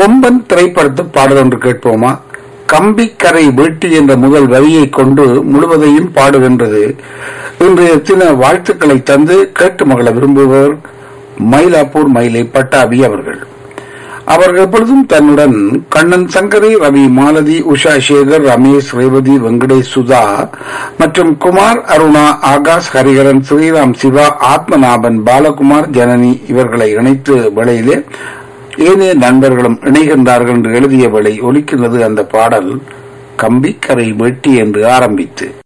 கொம்பன் திரைப்படத்து பாடல் ஒன்று கேட்போமா கம்பிக்கரை வேட்டி என்ற முதல் வரியை கொண்டு முழுவதையும் பாடுகின்றது இன்றைய தின வாழ்த்துக்களை தந்து கேட்டு மகள விரும்புபவர் மயிலாப்பூர் மயிலை பட்டாபி அவர்கள் அவர்கள் எப்பொழுதும் தன்னுடன் கண்ணன் சங்கரி ரவி மாலதி உஷா சேகர் ரமேஷ் ரேவதி வெங்கடேஷ் சுதா மற்றும் குமார் அருணா ஆகாஷ் ஹரிகரன் ஸ்ரீராம் சிவா ஆத்மநாபன் பாலகுமார் ஜனனி இவர்களை இணைத்து வேளையிலே ஏனைய நண்பர்களும் இணைகின்றார்கள் என்று எழுதிய வேளை ஒலிக்கின்றது அந்த பாடல் கம்பிக்கரை வெட்டி என்று ஆரம்பித்து